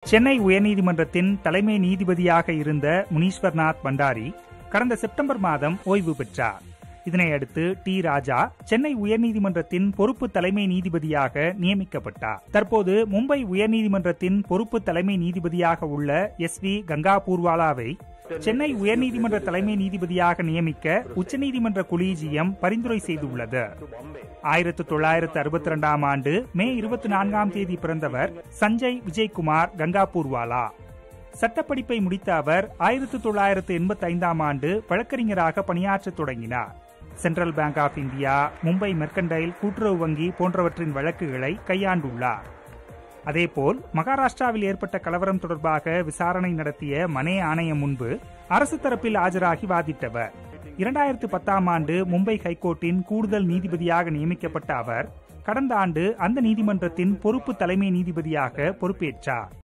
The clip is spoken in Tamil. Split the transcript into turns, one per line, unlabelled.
சென்னை உயர்நீதிமன்றத்தின் தலைமை நீதிபதியாக இருந்த முனீஸ்வர்நாத் பண்டாரி கடந்த செப்டம்பர் மாதம் ஓய்வு பெற்றார் இதனையடுத்து டி ராஜா சென்னை உயர்நீதிமன்றத்தின் பொறுப்பு தலைமை நீதிபதியாக நியமிக்கப்பட்டார் தற்போது மும்பை உயர்நீதிமன்றத்தின் பொறுப்பு தலைமை நீதிபதியாக உள்ள எஸ் வி கங்கா பூர்வாலாவை சென்னை உயர்நீதிமன்ற தலைமை நீதிபதியாக நியமிக்க உச்சநீதிமன்ற கொலீஜியம் பரிந்துரை செய்துள்ளது ஆயிரத்து தொள்ளாயிரத்து அறுபத்தி இரண்டாம் ஆண்டு மே இருபத்தி நான்காம் தேதி பிறந்தவர் சஞ்சய் விஜய்குமார் கங்கா பூர்வாலா சட்டப்படிப்பை முடித்த அவர் ஆயிரத்து தொள்ளாயிரத்து எண்பத்தி ஐந்தாம் ஆண்டு வழக்கறிஞராக பணியாற்றத் தொடங்கினார் central bank of India Mumbai mercantile கூட்டுறவு வங்கி போன்றவற்றின் வழக்குகளை கையாண்டுள்ளார் அதேபோல் மகாராஷ்டிராவில் ஏற்பட்ட கலவரம் தொடர்பாக விசாரணை நடத்திய மனே ஆணையம் முன்பு அரசு தரப்பில் ஆஜராகி வாதிட்டவர் இரண்டாயிரத்து பத்தாம் ஆண்டு மும்பை ஹைகோர்ட்டின் கூடுதல் நீதிபதியாக நியமிக்கப்பட்ட அவர் கடந்த ஆண்டு அந்த நீதிமன்றத்தின் பொறுப்பு தலைமை நீதிபதியாக பொறுப்பேற்றார்